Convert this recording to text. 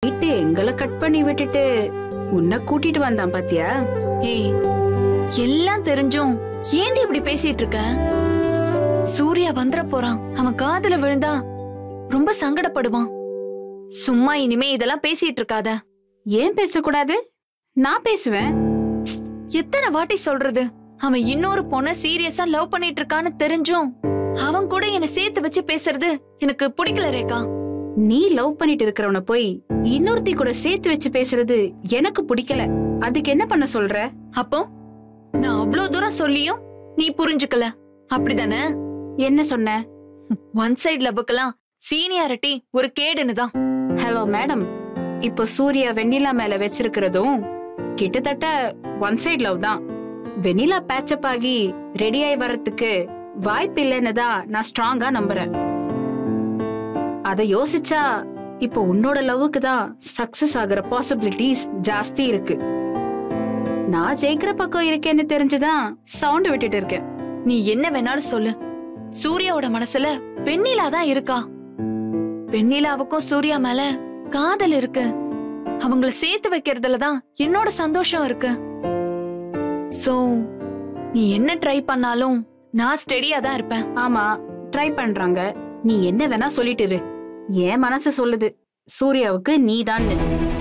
night எங்களை cut பண்ணி விட்டுட்டு உன்னை கூட்டிட்டு வந்தான் பாத்தியா ஏய் எல்லாம் தெரிஞ்சும் ஏன்டி இப்படி பேசிட்டு இருக்க சூர்யா வந்துட போறான் அவன் காதுல விழுந்தா ரொம்ப சங்கடப்படுவான் சும்மா இனிமே இதெல்லாம் பேசிட்டு இருக்காத ஏன் பேசக்கூடாது நான் பேசுவேன் எத்தனை வாட்டி சொல்றது அவன் இன்னொரு பொண்ண சீரியஸா லவ் பண்ணிட்டு இருக்கான்னு தெரிஞ்சும் அவன் கூட என்ன சேர்த்து வச்சு பேசுறது எனக்கு பிடிக்கல ரேகா நீ லவ் பண்ணிட்டு இருக்கிறவன போய் இன்னொருத்தி கூட சேர்த்து வச்சு பேசுறது எனக்கு பிடிக்கல அதுக்கு என்ன பண்ண சொல்ற அப்போ நான் அவ்ளோ தூரம் சொல்லியும் நீ புரிஞ்சுக்கல அப்படிதானே என்ன சொன்ன ஒன் சைடு லவ்வுக்கெல்லாம் சீனியாரிட்டி ஒரு கேடுன்னு தான் ஹலோ மேடம் இப்போ சூர்யா வெண்ணிலா மேல வச்சிருக்கிறதும் கிட்டத்தட்ட ஒன் சைடு லவ் தான் வெண்ணிலா பேச்சப் ஆகி ரெடி ஆகி வர்றதுக்கு வாய்ப்பு இல்லைன்னு தான் நான் ஸ்ட்ராங்கா நம்புறேன் அத யோசிச்சா இப்போ உன்னோட லவ்வுக்கு தான் சக்சஸ் ஆகுற பாசிபிலிட்டிஸ் ஜாஸ்தி இருக்கு நான் ஜெயிக்கிற பக்கம் இருக்கேன்னு தெரிஞ்சுதான் சவுண்ட் விட்டுட்டு இருக்கேன் நீ என்ன வேணாலும் சொல்லு சூர்யாவோட மனசுல வெண்ணிலா தான் இருக்கா வெண்ணிலாவுக்கும் சூர்யா மேல காதல் இருக்கு அவங்கள சேர்த்து வைக்கிறதுல தான் என்னோட சந்தோஷம் இருக்கு சோ நீ என்ன ட்ரை பண்ணாலும் நான் ஸ்டெடியா தான் இருப்பேன் ஆமா ட்ரை பண்றாங்க நீ என்ன வேணா சொல்லிட்டு இரு என் மனசு சொல்லுது சூர்யாவுக்கு நீதான்னு